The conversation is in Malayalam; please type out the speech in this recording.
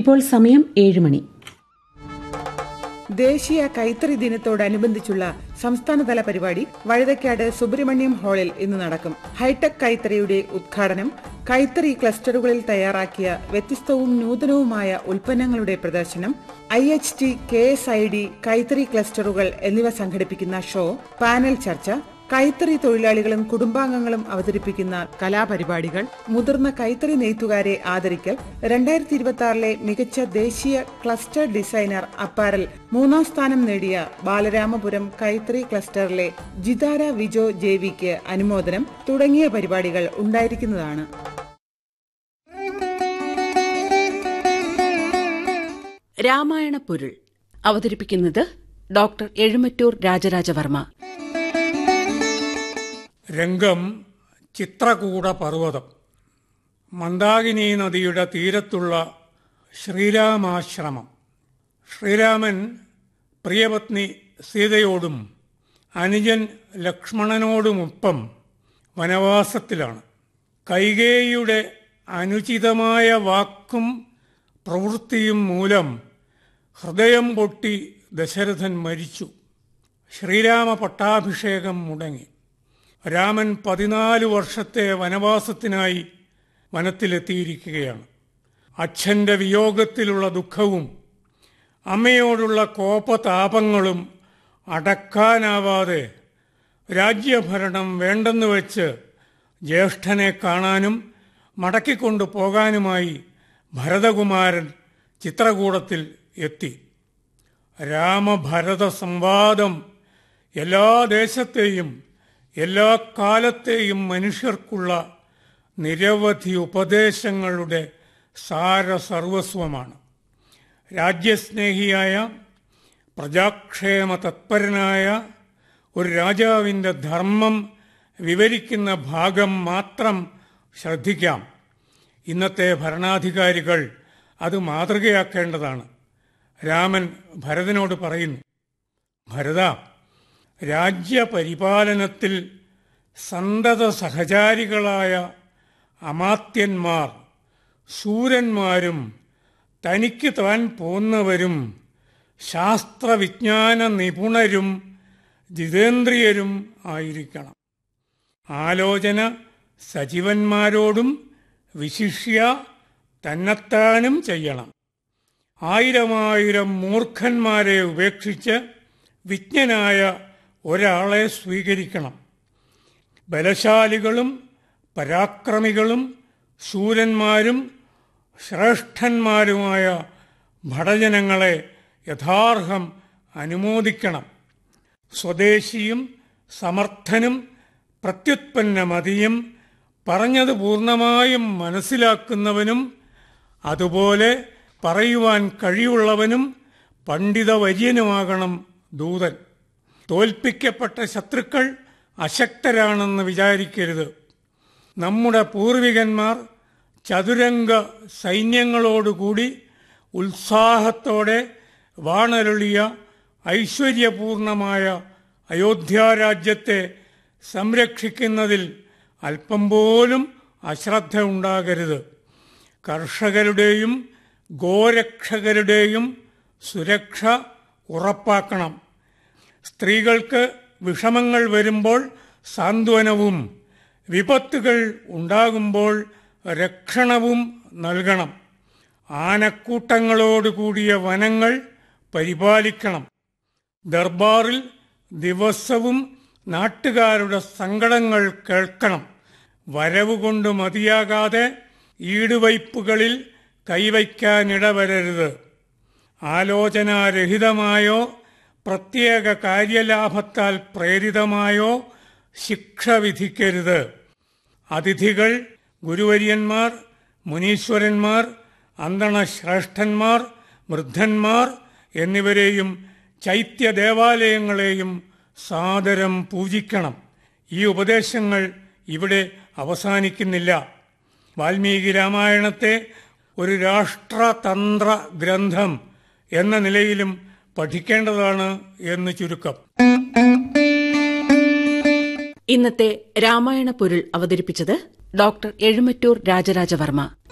ഇപ്പോൾ സമയം ഏഴ് മണി ദേശീയ കൈത്തറി ദിനത്തോടനുബന്ധിച്ചുള്ള സംസ്ഥാനതല പരിപാടി വഴുതക്കാട് സുബ്രഹ്മണ്യം ഹാളിൽ ഇന്ന് നടക്കും ഹൈടെക് കൈത്തറിയുടെ ഉദ്ഘാടനം കൈത്തറി ക്ലസ്റ്ററുകളിൽ തയ്യാറാക്കിയ വ്യത്യസ്തവും നൂതനവുമായ ഉൽപ്പന്നങ്ങളുടെ പ്രദർശനം I H T K S I D കൈത്തറി ക്ലസ്റ്ററുകൾ എന്നിവ സംഘടിപ്പിക്കുന്ന ഷോ പാനൽ ചർച്ച കൈത്തറി തൊഴിലാളികളും കുടുംബാംഗങ്ങളും അവതരിപ്പിക്കുന്ന കലാപരിപാടികൾ മുതിർന്ന കൈത്തറി നെയ്ത്തുകാരെ ആദരിക്കൽ രണ്ടായിരത്തി ഇരുപത്തി ആറിലെ മികച്ച ദേശീയ ക്ലസ്റ്റർ ഡിസൈനർ അപ്പാരൽ മൂന്നാം സ്ഥാനം നേടിയ ബാലരാമപുരം കൈത്തറി ക്ലസ്റ്ററിലെ ജിതാര വിജോ ജേവിക്ക് അനുമോദനം തുടങ്ങിയ പരിപാടികൾ ഉണ്ടായിരിക്കുന്നതാണ് രാമായണ പൊരുൾ അവതരിപ്പിക്കുന്നത് ഡോക്ടർ എഴുമറ്റൂർ രാജരാജവർമ്മ രംഗം ചിത്രകൂട പർവ്വതം മന്ദാകിനി നദിയുടെ തീരത്തുള്ള ശ്രീരാമാശ്രമം ശ്രീരാമൻ പ്രിയപത്നി സീതയോടും അനുജൻ ലക്ഷ്മണനോടുമൊപ്പം വനവാസത്തിലാണ് കൈകേയിയുടെ അനുചിതമായ വാക്കും പ്രവൃത്തിയും മൂലം ഹൃദയം പൊട്ടി ദശരഥൻ മരിച്ചു ശ്രീരാമ പട്ടാഭിഷേകം മുടങ്ങി രാമൻ പതിനാല് വർഷത്തെ വനവാസത്തിനായി വനത്തിലെത്തിയിരിക്കുകയാണ് അച്ഛൻ്റെ വിയോഗത്തിലുള്ള ദുഃഖവും അമ്മയോടുള്ള കോപതാപങ്ങളും അടക്കാനാവാതെ രാജ്യഭരണം വേണ്ടെന്ന് വെച്ച് ജ്യേഷ്ഠനെ കാണാനും മടക്കിക്കൊണ്ടു പോകാനുമായി ഭരതകുമാരൻ ചിത്രകൂടത്തിൽ എത്തി രാമഭരത സംവാദം എല്ലാ ദേശത്തെയും എല്ലാ കാലത്തെയും മനുഷ്യർക്കുള്ള നിരവധി ഉപദേശങ്ങളുടെ സാരസർവസ്വമാണ് രാജ്യസ്നേഹിയായ പ്രജാക്ഷേമ തത്പരനായ ഒരു രാജാവിൻ്റെ ധർമ്മം വിവരിക്കുന്ന ഭാഗം മാത്രം ശ്രദ്ധിക്കാം ഇന്നത്തെ ഭരണാധികാരികൾ അത് മാതൃകയാക്കേണ്ടതാണ് രാമൻ ഭരതനോട് പറയുന്നു ഭരത രാജ്യപരിപാലനത്തിൽ സന്തത സഹചാരികളായ അമാത്യന്മാർ ശൂരന്മാരും തനിക്ക് താൻ പോന്നവരും ശാസ്ത്രവിജ്ഞാന നിപുണരും ജിതേന്ദ്രിയരും ആയിരിക്കണം ആലോചന സജീവന്മാരോടും വിശിഷ്യ തന്നെത്താനും ചെയ്യണം ആയിരമായിരം മൂർഖന്മാരെ ഉപേക്ഷിച്ച് വിജ്ഞനായ ഒരാളെ സ്വീകരിക്കണം ബലശാലികളും പരാക്രമികളും ശൂരന്മാരും ശ്രേഷ്ഠന്മാരുമായ ഭടജനങ്ങളെ യഥാർഹം അനുമോദിക്കണം സ്വദേശിയും സമർത്ഥനും പ്രത്യുത്പന്നമതിയും പറഞ്ഞത് പൂർണ്ണമായും മനസ്സിലാക്കുന്നവനും അതുപോലെ പറയുവാൻ കഴിവുള്ളവനും പണ്ഡിതവര്യനുമാകണം ദൂതൻ തോൽപ്പിക്കപ്പെട്ട ശത്രുക്കൾ അശക്തരാണെന്ന് വിചാരിക്കരുത് നമ്മുടെ പൂർവികന്മാർ ചതുരംഗ സൈന്യങ്ങളോടുകൂടി ഉത്സാഹത്തോടെ വാണരുളിയ ഐശ്വര്യപൂർണമായ അയോധ്യാരാജ്യത്തെ സംരക്ഷിക്കുന്നതിൽ അല്പം പോലും അശ്രദ്ധ ഉണ്ടാകരുത് കർഷകരുടെയും ഗോരക്ഷകരുടെയും സുരക്ഷ ഉറപ്പാക്കണം സ്ത്രീകൾക്ക് വിഷമങ്ങൾ വരുമ്പോൾ സാന്ത്വനവും വിപത്തുകൾ ഉണ്ടാകുമ്പോൾ രക്ഷണവും നൽകണം ആനക്കൂട്ടങ്ങളോടുകൂടിയ വനങ്ങൾ പരിപാലിക്കണം ദർബാറിൽ ദിവസവും നാട്ടുകാരുടെ സങ്കടങ്ങൾ കേൾക്കണം വരവ് കൊണ്ട് മതിയാകാതെ ഈടുവയ്പ്പുകളിൽ കൈവയ്ക്കാനിടവരരുത് ആലോചനാരഹിതമായോ പ്രത്യേക കാര്യലാഭത്താൽ പ്രേരിതമായോ ശിക്ഷ വിധിക്കരുത് അതിഥികൾ ഗുരുവര്യന്മാർ മുനീശ്വരന്മാർ അന്തണശ്രേഷ്ഠന്മാർ വൃദ്ധന്മാർ എന്നിവരെയും ചൈത്യ ദേവാലയങ്ങളെയും സാദരം പൂജിക്കണം ഈ ഉപദേശങ്ങൾ ഇവിടെ അവസാനിക്കുന്നില്ല വാൽമീകി രാമായണത്തെ ഒരു രാഷ്ട്രതന്ത്ര ഗ്രന്ഥം എന്ന നിലയിലും പഠിക്കേണ്ടതാണ് എന്ന് ചുരുക്കം ഇന്നത്തെ രാമായണ പൊരുൾ അവതരിപ്പിച്ചത് ഡോക്ടർ എഴുമറ്റൂർ രാജരാജവർമ്മ